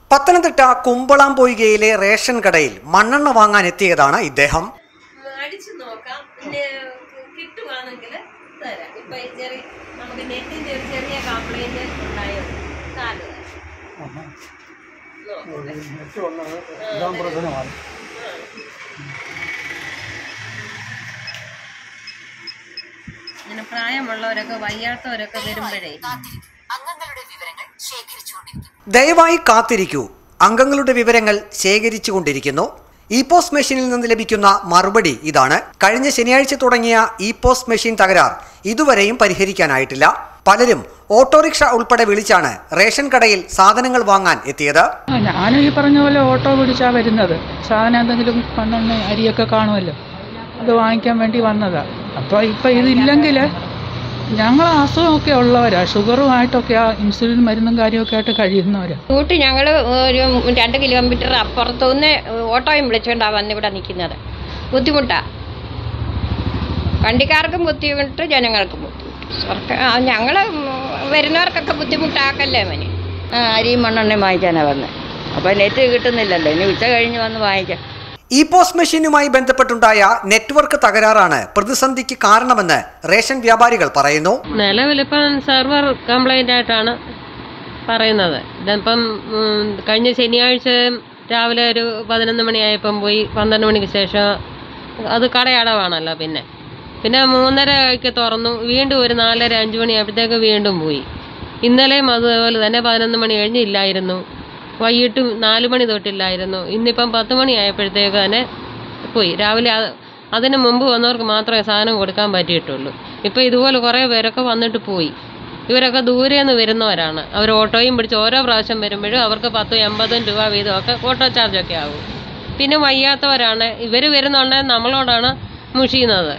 Pathanamthitta കുമ്പളാംപൊയ്കയിലെ ration കടയിൽ മണ്ണെണ്ണ വാങ്ങാൻ എത്തിയതാണ് ഇദ്ദേഹം അടിച്ചു നോക്കാം പിന്നെ കിട്ടുവാണെങ്കിൽ തരാം ഇപ്പൊ ഈ ചെറിയ നമുക്ക് നെറ്റിന്റെ ഒരു ചെറിയ കംപ്ലൈന്റ് ഉണ്ടായത് കാല് ഇതാൻ പ്രശ്നമാണ് ഇങ്ങനെ പ്രായമുള്ളവരൊക്കെ വയ്യാത്തവരൊക്കെ വരുമ്പോഴേ അംഗങ്ങളുടെ വിവരങ്ങൾ ശേഖരിച്ചുകൊണ്ടിരിക്കുന്നു ദയവായി കാത്തിരിക്കൂ അംഗങ്ങളുടെ വിവരങ്ങൾ ശേഖരിച്ചുകൊണ്ടിരിക്കുന്നു ഇ പോസ്റ്റ് മെഷീനിൽ നിന്ന് ലഭിക്കുന്ന മറുപടി ഇതാണ് കഴിഞ്ഞ ശനിയാഴ്ച തുടങ്ങിയ ഇ പോസ്റ്റ് മെഷീൻ തകരാർ ഇതുവരെയും പരിഹരിക്കാനായിട്ടില്ല പലരും ഓട്ടോറിക്ഷ ഉൾപ്പെടെ വിളിച്ചാണ് റേഷൻ കടയിൽ സാധനങ്ങൾ വാങ്ങാൻ എത്തിയത് ആ ഞാനും ഈ പറഞ്ഞ പോലെ ഓട്ടോ പിടിച്ചാ വരുന്നത് സാധനം എന്തെങ്കിലും മണ്ണെണ്ണ അരിയൊക്കെ കാണുമല്ലോ അത് വാങ്ങിക്കാൻ വേണ്ടി വന്നതാ അപ്പോൾ ഇപ്പം ഇതില്ലെങ്കിൽ ഞങ്ങൾ അസുഖമൊക്കെ ഉള്ളവരാ ഷുഗറുമായിട്ടൊക്കെ ആ ഇൻസുലിൻ മരുന്നും കാര്യമൊക്കെ ആയിട്ട് കഴിയുന്നവരാ കൂട്ടി ഞങ്ങൾ ഒരു രണ്ട് കിലോമീറ്റർ അപ്പുറത്തുനിന്ന് ഓട്ടോയും വിളിച്ചുകൊണ്ടാണ് വന്ന് ഇവിടെ നിൽക്കുന്നത് ബുദ്ധിമുട്ടാ വണ്ടിക്കാർക്കും ബുദ്ധിമുട്ട് ജനങ്ങൾക്കും ബുദ്ധിമുട്ട് സർക്കാർ ഞങ്ങൾ വരുന്നവർക്കൊക്കെ ബുദ്ധിമുട്ടാക്കല്ലേ മനെ ആ അരിയും മണ്ണെണ്ണയും വാങ്ങിക്കാനാണ് വന്നത് അപ്പോൾ നെറ്റ് കിട്ടുന്നില്ലല്ലോ ഇനി ഉച്ച കഴിഞ്ഞ് വന്ന് വാങ്ങിക്കാം ഇ പോസ്റ്റ് മെഷീനുമായി ബന്ധപ്പെട്ടുണ്ടായ നെറ്റ്വർക്ക് തകരാറാണ് പ്രതിസന്ധിക്ക് കാരണമെന്ന് റേഷൻ വ്യാപാരികൾ പറയുന്നു നിലവിലിപ്പം സെർവർ കംപ്ലൈൻ്റ് ആയിട്ടാണ് പറയുന്നത് ഇതിപ്പം ഉം, കഴിഞ്ഞ ശനിയാഴ്ച രാവിലെ ഒരു പതിനൊന്ന് മണിയായപ്പം പോയി പന്ത്രണ്ട് മണിക്ക് ശേഷം അത് കടയടവാണല്ലോ പിന്നെ പിന്നെ മൂന്നരയ്ക്ക് തുറന്നു വീണ്ടും ഒരു നാലര അഞ്ച് മണിയായപ്പോഴത്തേക്ക് വീണ്ടും പോയി ഇന്നലെയും അതുപോലെ തന്നെ പതിനൊന്ന് മണി കഴിഞ്ഞ് ഇല്ലായിരുന്നു വൈകിട്ട് നാല് മണി തൊട്ടില്ലായിരുന്നു ഇന്നിപ്പം പത്ത് മണി ആയപ്പോഴത്തേക്ക് തന്നെ പോയി രാവിലെ അത് അതിന് മുമ്പ് വന്നവർക്ക് മാത്രമേ സാധനം കൊടുക്കാൻ പറ്റിയിട്ടുള്ളൂ ഇപ്പോൾ ഇതുപോലെ കുറേ പേരൊക്കെ വന്നിട്ട് പോയി ഇവരൊക്കെ ദൂരെ നിന്ന് വരുന്നവരാണ് അവർ ഓട്ടോയും പിടിച്ച് ഓരോ പ്രാവശ്യം വരുമ്പോഴും അവർക്ക് പത്തും എൺപതും രൂപ വീതമൊക്കെ ഓട്ടോ ചാർജൊക്കെ ആകും പിന്നെ വയ്യാത്തവരാണ് ഇവർ വരുന്നുണ്ടെങ്കിൽ നമ്മളോടാണ് മുഷിയുന്നത്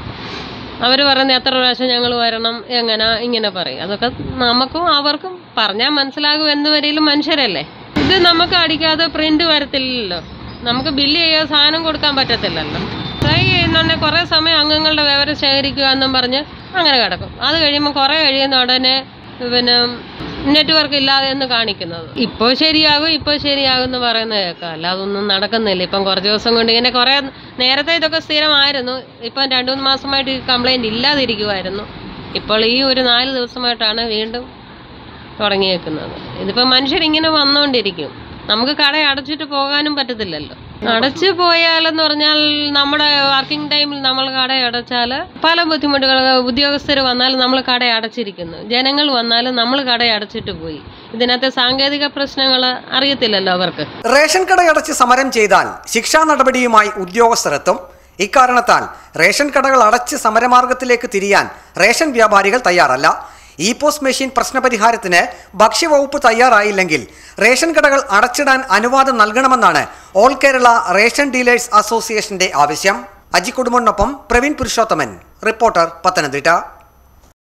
അവർ പറയുന്നത് എത്ര പ്രാവശ്യം ഞങ്ങൾ വരണം എങ്ങനെ ഇങ്ങനെ പറയും അതൊക്കെ നമുക്കും അവർക്കും പറഞ്ഞാൽ മനസ്സിലാകും എന്ന് വരെയും മനുഷ്യരല്ലേ ഇത് നമുക്ക് അടിക്കാതെ പ്രിന്റ് വരത്തില്ലല്ലോ നമുക്ക് ബില്ല് ചെയ്യാൻ സാധനം കൊടുക്കാൻ പറ്റത്തില്ലല്ലോ ട്രൈ ചെയ്യുന്നുണ്ടെങ്കിൽ കുറേ സമയം അംഗങ്ങളുടെ വിവരം ശേഖരിക്കുക എന്നും പറഞ്ഞ് അങ്ങനെ കിടക്കും അത് കഴിയുമ്പോൾ കുറേ കഴിയുന്ന ഉടനെ പിന്നെ നെറ്റ്വർക്ക് ഇല്ലാതെ എന്ന് കാണിക്കുന്നത് ഇപ്പോൾ ശരിയാകും ഇപ്പോൾ ശരിയാകും എന്ന് പറയുന്നത് കേൾക്കാം അല്ലാതെ ഒന്നും നടക്കുന്നില്ല ഇപ്പം കുറച്ച് ദിവസം കൊണ്ട് ഇങ്ങനെ കുറേ നേരത്തെ ഇതൊക്കെ സ്ഥിരമായിരുന്നു ഇപ്പം രണ്ട് മൂന്ന് മാസമായിട്ട് ഈ കംപ്ലൈൻറ്റ് ഇല്ലാതിരിക്കുമായിരുന്നു ഇപ്പോൾ ഈ ഒരു നാല് ദിവസമായിട്ടാണ് വീണ്ടും തുടങ്ങിയേക്കുന്നത് ഇതിപ്പോൾ മനുഷ്യരിങ്ങനെ വന്നുകൊണ്ടിരിക്കും നമുക്ക് കട അടച്ചിട്ട് പോകാനും പറ്റത്തില്ലല്ലോ അടച്ചു പോയാലെന്ന് പറഞ്ഞാൽ നമ്മുടെ വർക്കിംഗ് ടൈമിൽ നമ്മൾ കട അടച്ചാൽ പല ബുദ്ധിമുട്ടുകൾ ഉദ്യോഗസ്ഥർ വന്നാൽ നമ്മൾ കട അടച്ചിരിക്കുന്നു ജനങ്ങൾ വന്നാലും നമ്മൾ കട അടച്ചിട്ട് പോയി ഇതിനകത്തെ സാങ്കേതിക പ്രശ്നങ്ങൾ അറിയത്തില്ലല്ലോ അവർക്ക് റേഷൻ കടയടച്ച് സമരം ചെയ്താൽ ശിക്ഷാ നടപടിയുമായി ഉദ്യോഗസ്ഥരെത്തും ഇക്കാരണത്താൽ റേഷൻ കടകൾ അടച്ച് സമരമാർഗത്തിലേക്ക് തിരിയാൻ റേഷൻ വ്യാപാരികൾ തയ്യാറല്ല ഇ പോസ്റ്റ് മെഷീൻ പ്രശ്നപരിഹാരത്തിന് ഭക്ഷ്യവകുപ്പ് തയ്യാറായില്ലെങ്കിൽ റേഷൻ കടകൾ അടച്ചിടാൻ അനുവാദം നൽകണമെന്നാണ് ഓൾ കേരള റേഷൻ ഡീലേഴ്സ് അസോസിയേഷന്റെ ആവശ്യം അജി കുടുംബനൊപ്പം പ്രവീൺ പുരുഷോത്തമൻ റിപ്പോർട്ടർ പത്തനംതിട്ട